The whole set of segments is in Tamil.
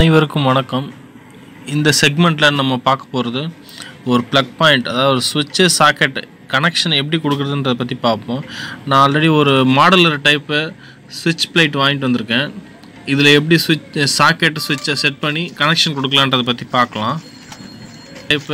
அனைவருக்கும் வணக்கம் இந்த செக்மெண்ட்டில் நம்ம பார்க்க போகிறது ஒரு ப்ளக் பாயிண்ட் அதாவது ஒரு சுவிட்சு சாக்கெட் கனெக்ஷன் எப்படி கொடுக்குறதுன்றத பற்றி பார்ப்போம் நான் ஆல்ரெடி ஒரு மாடலர் டைப்பு சுவிட்ச் பிளேட் வாங்கிட்டு வந்திருக்கேன் இதில் எப்படி சுவிட்ச் சாக்கெட் சுவிட்சை செட் பண்ணி கனெக்ஷன் கொடுக்கலான்றதை பற்றி பார்க்கலாம் டைப்பு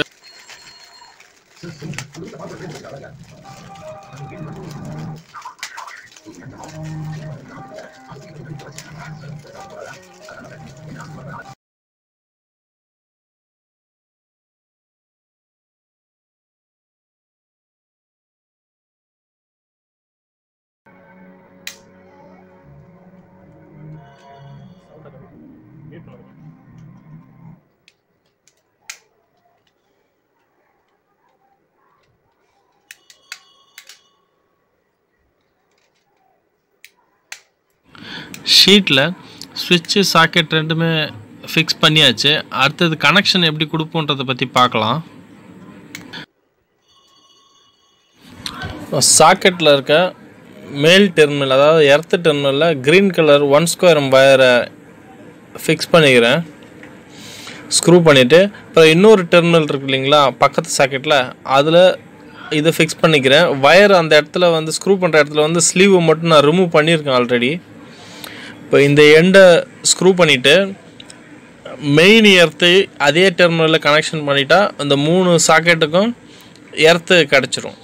ஷீட்டில் ஸ்விட்சு சாக்கெட் ரெண்டுமே ஃபிக்ஸ் பண்ணியாச்சு அடுத்தது கனெக்ஷன் எப்படி கொடுப்போன்றதை பற்றி பார்க்கலாம் சாக்கெட்டில் இருக்க மேல் டெர்மினல் அதாவது எர்த் டெர்மினலில் க்ரீன் கலர் ஒன் ஸ்கொயர் வயரை ஃபிக்ஸ் பண்ணிக்கிறேன் ஸ்க்ரூ பண்ணிவிட்டு அப்புறம் இன்னொரு டெர்மினல் இருக்கு இல்லைங்களா பக்கத்து சாக்கெட்டில் அதில் இதை ஃபிக்ஸ் பண்ணிக்கிறேன் வயர் அந்த இடத்துல வந்து ஸ்க்ரூ பண்ணுற இடத்துல வந்து ஸ்லீவை மட்டும் நான் ரிமூவ் பண்ணியிருக்கேன் ஆல்ரெடி இப்போ இந்த எண்டை ஸ்க்ரூ பண்ணிவிட்டு மெயின் எர்த்து அதே டெர்மினலில் கனெக்ஷன் பண்ணிட்டா அந்த மூணு சாக்கெட்டுக்கும் எர்த்து கிடச்சிரும்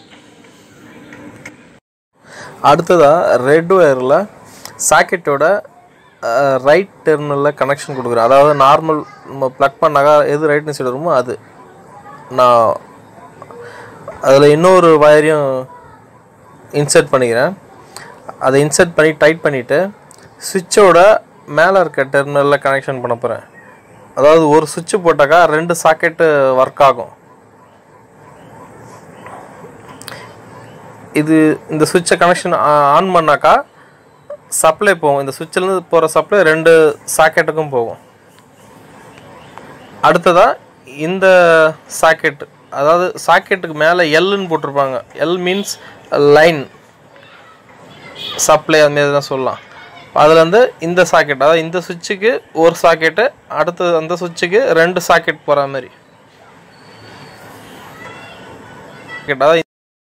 அடுத்ததாக ரெட் ஒயரில் சாக்கெட்டோட ரைட் டெர்மினலில் கனெக்ஷன் கொடுக்குறேன் அதாவது நார்மல் நம்ம ப்ளக் பண்ணாக்கா எது ரைட்னு சைடு வருமோ அது நான் அதில் இன்னொரு வயரையும் இன்சர்ட் பண்ணிக்கிறேன் அதை இன்சர்ட் பண்ணி டைட் பண்ணிவிட்டு சுவிட்சோட மேலே இருக்க டெர்மினலில் கனெக்ஷன் பண்ண போகிறேன் அதாவது ஒரு சுவிட்சு போட்டாக்கா ரெண்டு சாக்கெட்டு ஒர்க் ஆகும் இது இந்த சுவிட்சை கனெக்ஷன் ஆன் பண்ணாக்கா சப்ளை போகும் இந்த சுவிட்சிலேருந்து போகிற சப்ளை ரெண்டு சாக்கெட்டுக்கும் போகும் அடுத்ததாக இந்த சாக்கெட் அதாவது சாக்கெட்டுக்கு மேலே எல்லுன்னு போட்டிருப்பாங்க எல் மீன்ஸ் லைன் சப்ளை அந்த மாதிரி தான் சொல்லலாம் அதில் வந்து இந்த சாக்கெட் அதாவது இந்த சுவிட்சுக்கு ஒரு சாக்கெட்டு அடுத்தது அந்த சுவிட்சுக்கு ரெண்டு சாக்கெட் போகிற மாதிரி அதாவது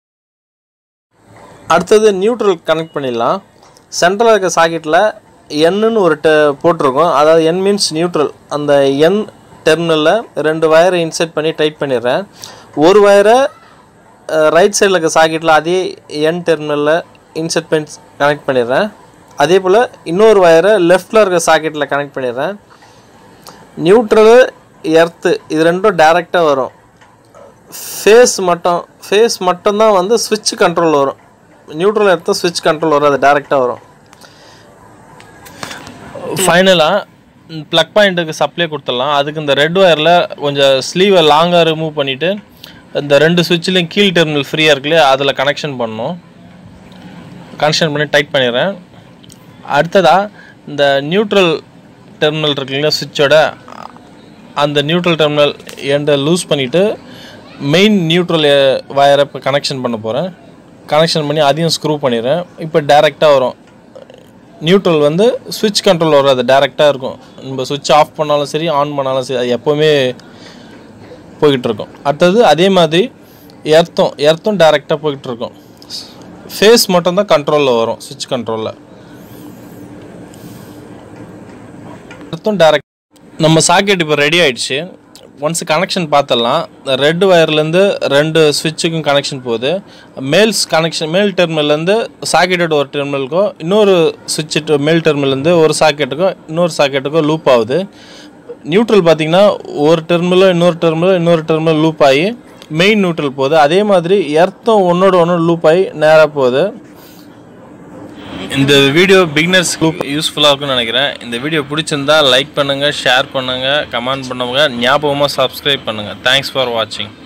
அடுத்தது நியூட்ரல் கனெக்ட் பண்ணிடலாம் சென்ட்ரலில் இருக்க சாக்கெட்டில் எண்ணுன்னு ஒரு டெ போட்டிருக்கோம் அதாவது என் மீன்ஸ் நியூட்ரல் அந்த என் டெர்மினலில் ரெண்டு வயரை இன்செர்ட் பண்ணி டைட் பண்ணிடுறேன் ஒரு வயரை ரைட் சைடில் இருக்க சாக்கெட்டில் அதே என் டெர்மினலில் இன்செர்ட் பண்ணி கனெக்ட் பண்ணிடுறேன் அதே போல் இன்னொரு வயரை லெஃப்டில் இருக்க சாக்கெட்டில் கனெக்ட் பண்ணிடுறேன் நியூட்ரலு எர்த்து இது ரெண்டும் டைரெக்டாக வரும் ஃபேஸ் மட்டும் ஃபேஸ் மட்டும்தான் வந்து சுவிட்ச் கண்ட்ரோல் வரும் நியூட்ரல் எடுத்து சுவிட்ச் கண்ட்ரோல் வரும் அது டேரெக்டாக வரும் ஃபைனலாக ப்ளக் பாயிண்ட்டுக்கு சப்ளை கொடுத்துடலாம் அதுக்கு இந்த ரெட் ஒயரில் கொஞ்சம் ஸ்லீவை லாங்காக ரிமூவ் பண்ணிவிட்டு இந்த ரெண்டு சுவிட்ச்லேயும் கீழ் டெர்மினல் ஃப்ரீயாக இருக்குல்லையே அதில் கனெக்ஷன் பண்ணணும் கனெக்ஷன் பண்ணி டைட் பண்ணிடுறேன் அடுத்ததாக இந்த நியூட்ரல் டெர்மினல் இருக்கு இல்லைங்களா சுவிட்சோட அந்த நியூட்ரல் டெர்மினல் எண்டை லூஸ் பண்ணிவிட்டு மெயின் நியூட்ரல் வயரை இப்போ கனெக்ஷன் பண்ண போகிறேன் கனெக்ஷன் பண்ணி அதையும் ஸ்க்ரூ பண்ணிடுறேன் இப்போ டேரெக்டாக வரும் நியூட்ரல் வந்து சுவிட்ச் கண்ட்ரோல் வரும் அது டேரெக்டாக இருக்கும் நம்ம சுவிட்ச் ஆஃப் பண்ணாலும் சரி ஆன் பண்ணாலும் சரி அது எப்போவுமே போய்கிட்டு இருக்கும் அடுத்தது அதே மாதிரி எர்த்தும் எர்த்தும் டேரெக்டாக போய்கிட்டு இருக்கும் ஃபேஸ் மட்டும்தான் கண்ட்ரோலில் வரும் சுவிட்ச் கண்ட்ரோலில் எர்த்தும் டேரெக்ட் நம்ம சாக்கெட் இப்போ ரெடி ஆயிடுச்சு ஒன்ஸ் கனெக்ஷன் பார்த்துடலாம் ரெட் ஒயர்லேருந்து ரெண்டு சுவிட்சுக்கும் கனெக்ஷன் போகுது மேல்ஸ் கனெக்ஷன் மேல் டெர்மினல்லேருந்து சாக்கெட்டோட ஒரு டெர்மினலுக்கும் இன்னொரு சுவிட்சு மேல் டெர்மினல்லேருந்து ஒரு சாக்கெட்டுக்கும் இன்னொரு சாக்கெட்டுக்கும் லூப் ஆகுது நியூட்ரல் பார்த்தீங்கன்னா ஒரு டெர்மினலும் இன்னொரு டெர்மினலும் இன்னொரு டெர்மினல் லூப் ஆகி மெயின் நியூட்ரல் போகுது அதே மாதிரி எர்த்தும் ஒன்றோட ஒன்று லூப் ஆகி நேராக போகுது இந்த வீடியோ பிகினர்ஸ் யூஸ்ஃபுல்லாக இருக்கும்னு நினைக்கிறேன் இந்த வீடியோ பிடிச்சிருந்தா லைக் பண்ணுங்கள் ஷேர் பண்ணுங்கள் கமெண்ட் பண்ணுங்க ஞாபகமாக சப்ஸ்கிரைப் பண்ணுங்கள் தேங்க்ஸ் ஃபார் வாட்சிங்